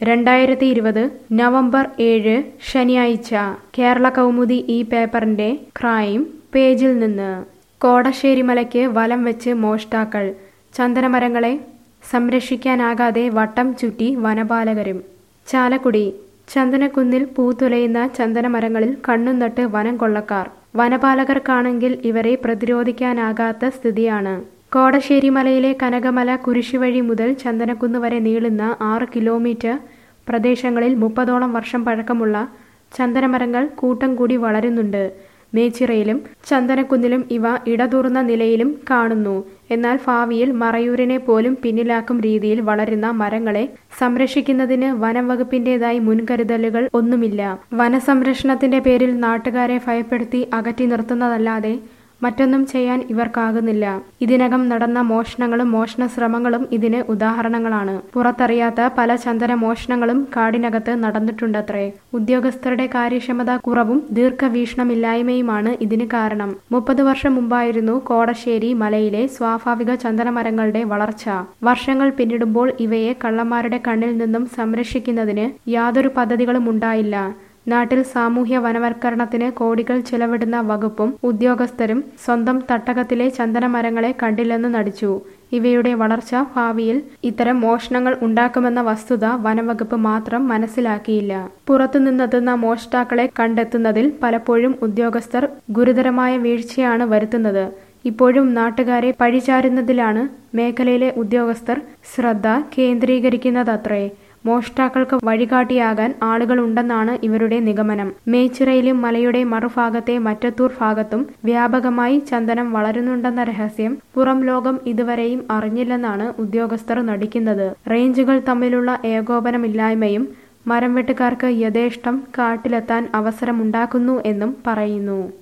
രണ്ടായിരത്തി ഇരുപത് നവംബർ ഏഴ് ശനിയാഴ്ച കേരള കൗമുദി ഈ പേപ്പറിന്റെ ക്രൈം പേജിൽ നിന്ന് കോടശ്ശേരി മലയ്ക്ക് വലം വെച്ച് മോഷ്ടാക്കൾ ചന്ദനമരങ്ങളെ സംരക്ഷിക്കാനാകാതെ വട്ടം ചുറ്റി വനപാലകരും ചാലക്കുടി ചന്ദനക്കുന്നിൽ പൂത്തുലയുന്ന ചന്ദനമരങ്ങളിൽ കണ്ണും നട്ട് വനം കൊള്ളക്കാർ വനപാലകർക്കാണെങ്കിൽ ഇവരെ പ്രതിരോധിക്കാനാകാത്ത സ്ഥിതിയാണ് കോടശ്ശേരി മലയിലെ കനകമല കുരിശുവഴി മുതൽ ചന്ദനക്കുന്ന് വരെ നീളുന്ന ആറ് കിലോമീറ്റർ പ്രദേശങ്ങളിൽ മുപ്പതോളം വർഷം പഴക്കമുള്ള ചന്ദനമരങ്ങൾ കൂട്ടം കൂടി വളരുന്നുണ്ട് മേച്ചിറയിലും ചന്ദനക്കുന്നിലും ഇവ ഇടതൂർന്ന നിലയിലും കാണുന്നു എന്നാൽ ഭാവിയിൽ മറയൂരിനെ പോലും പിന്നിലാക്കും രീതിയിൽ വളരുന്ന മരങ്ങളെ സംരക്ഷിക്കുന്നതിന് വനം വകുപ്പിന്റേതായി മുൻകരുതലുകൾ ഒന്നുമില്ല വനസംരക്ഷണത്തിന്റെ പേരിൽ നാട്ടുകാരെ ഭയപ്പെടുത്തി അകറ്റി നിർത്തുന്നതല്ലാതെ മറ്റൊന്നും ചെയ്യാൻ ഇവർക്കാകുന്നില്ല ഇതിനകം നടന്ന മോഷണങ്ങളും മോഷണ ശ്രമങ്ങളും ഇതിന് ഉദാഹരണങ്ങളാണ് പുറത്തറിയാത്ത പല ചന്ദന മോഷണങ്ങളും കാടിനകത്ത് നടന്നിട്ടുണ്ടത്രേ ഉദ്യോഗസ്ഥരുടെ കാര്യക്ഷമത കുറവും ദീർഘവീക്ഷണമില്ലായ്മയുമാണ് ഇതിന് കാരണം മുപ്പത് വർഷം മുമ്പായിരുന്നു കോടശ്ശേരി മലയിലെ സ്വാഭാവിക ചന്ദനമരങ്ങളുടെ വളർച്ച വർഷങ്ങൾ പിന്നിടുമ്പോൾ ഇവയെ കള്ളന്മാരുടെ കണ്ണിൽ നിന്നും സംരക്ഷിക്കുന്നതിന് യാതൊരു പദ്ധതികളും ഉണ്ടായില്ല നാട്ടിൽ സാമൂഹ്യ വനവൽക്കരണത്തിന് കോടികൾ ചെലവിടുന്ന വകുപ്പും ഉദ്യോഗസ്ഥരും സ്വന്തം തട്ടകത്തിലെ ചന്ദനമരങ്ങളെ കണ്ടില്ലെന്ന് നടിച്ചു ഇവയുടെ വളർച്ച ഭാവിയിൽ ഇത്തരം മോഷണങ്ങൾ ഉണ്ടാക്കുമെന്ന വസ്തുത വനവകുപ്പ് മാത്രം മനസ്സിലാക്കിയില്ല പുറത്തുനിന്നെത്തുന്ന മോഷ്ടാക്കളെ കണ്ടെത്തുന്നതിൽ പലപ്പോഴും ഉദ്യോഗസ്ഥർ ഗുരുതരമായ വീഴ്ചയാണ് വരുത്തുന്നത് ഇപ്പോഴും നാട്ടുകാരെ പഴിചാരുന്നതിലാണ് മേഖലയിലെ ഉദ്യോഗസ്ഥർ ശ്രദ്ധ കേന്ദ്രീകരിക്കുന്നതത്രേ മോഷ്ടാക്കൾക്ക് വഴികാട്ടിയാകാൻ ആളുകളുണ്ടെന്നാണ് ഇവരുടെ നിഗമനം മേച്ചിറയിലും മലയുടെ മറുഭാഗത്തെ മറ്റത്തൂർ ഭാഗത്തും വ്യാപകമായി ചന്ദനം വളരുന്നുണ്ടെന്ന രഹസ്യം പുറം ലോകം ഇതുവരെയും അറിഞ്ഞില്ലെന്നാണ് ഉദ്യോഗസ്ഥർ നടിക്കുന്നത് റേഞ്ചുകൾ തമ്മിലുള്ള ഏകോപനമില്ലായ്മയും മരം വെട്ടുകാർക്ക് യഥേഷ്ടം കാട്ടിലെത്താൻ അവസരമുണ്ടാക്കുന്നു എന്നും പറയുന്നു